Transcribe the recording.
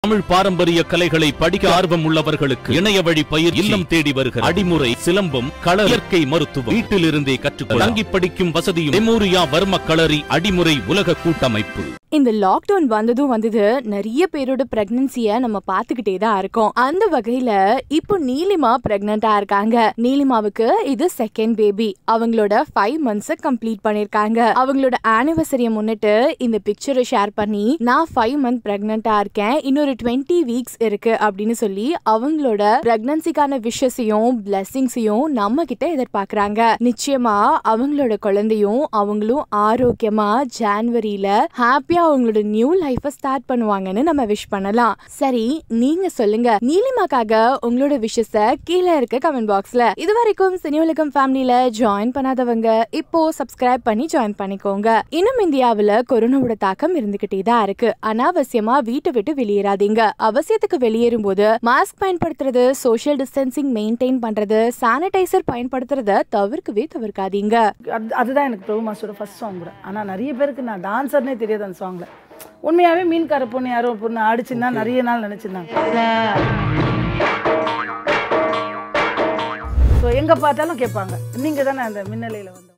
தமிழ் பாரம்பரிய கலைகளை படிக்க ஆர்வம் உள்ளவர்களுக்கு இணைய வழி பயிர் இல்லம் தேடி வருகிற அடிமுறை சிலம்பம் கள இயற்கை மருத்துவம் வீட்டிலிருந்தே கற்றுக்கொள்ள தங்கி படிக்கும் வசதியும் மெமோரியா வர்ம களரி அடிமுறை உலக கூட்டமைப்பு இந்த லாக்டவுன் வந்ததும் வந்தது நிறைய பேரோட பிரெக்னன்சிய நம்ம பாத்துக்கிட்டே தான் இருக்கோம் அந்த வகையில இப்போ நீலிமா பிரெக்னண்டா இருக்காங்க நீலிமாவுக்கு இது செகண்ட் பேபி அவங்களோட ஃபைவ் மந்த்ஸ் கம்ப்ளீட் பண்ணிருக்காங்க அவங்களோட ஆனிவர்சரியை முன்னிட்டு இந்த பிக்சரை ஷேர் பண்ணி நான் ஃபைவ் மந்த் பிரெக்னண்டா இருக்கேன் இன்னொரு டுவெண்ட்டி வீக்ஸ் இருக்கு அப்படின்னு சொல்லி அவங்களோட பிரெக்னன்சிக்கான விஷஸையும் பிளெஸிங்ஸையும் நம்ம கிட்ட எதிர்பார்க்கறாங்க நிச்சயமா அவங்களோட குழந்தையும் அவங்களும் ஆரோக்கியமா ஜான்வரியில ஹாப்பியா அவங்களோட நியூ லைஃப ஸ்டார்ட் பண்ணுவாங்கன்னு நம்ம விஷ் பண்ணலாம் சரி நீங்க சொல்லுங்க நீலிமாக்காக உங்களோட விஷஸ கீழே இருக்க கமெண்ட் பாக்ஸ்ல இது வரைக்கும் சினி உலகம் ஃபேமிலில ஜாயின் பண்ணாதவங்க இப்போ சப்ஸ்கிரைப் பண்ணி ஜாயின் பண்ணிக்கோங்க இன்னும் இந்தியாவுல கொரோனாவோட தாக்கம் இருந்துகிட்டே தான் இருக்கு அனாவசியமா வீட்டை விட்டு வெளியேறாதீங்க அவசியத்துக்கு வெளியேறும் போது மாஸ்க் பயன்படுத்துறது சோஷியல் டிஸ்டன்சிங் மெயின்டைன் பண்றது சானிடைசர் பயன்படுத்துறத தவிர்க்கவே தவிர்க்காதீங்க அது அதுதான் எனக்கு பிரபு மாஸ்டரோட ஃபர்ஸ்ட் சாங் கூட ஆனால் நிறைய பேருக்கு நான் டான்ஸர்னே தெரியாது அந்த சாங்கில் உண்மையாகவே மீன்கார பொண்ணு யாரோ பொண்ணு ஆடிச்சுன்னா நிறைய நாள் நினச்சிருந்தாங்க ஸோ எங்கே பார்த்தாலும் கேட்பாங்க நீங்கள் தானே அந்த மின்னலையில் வந்து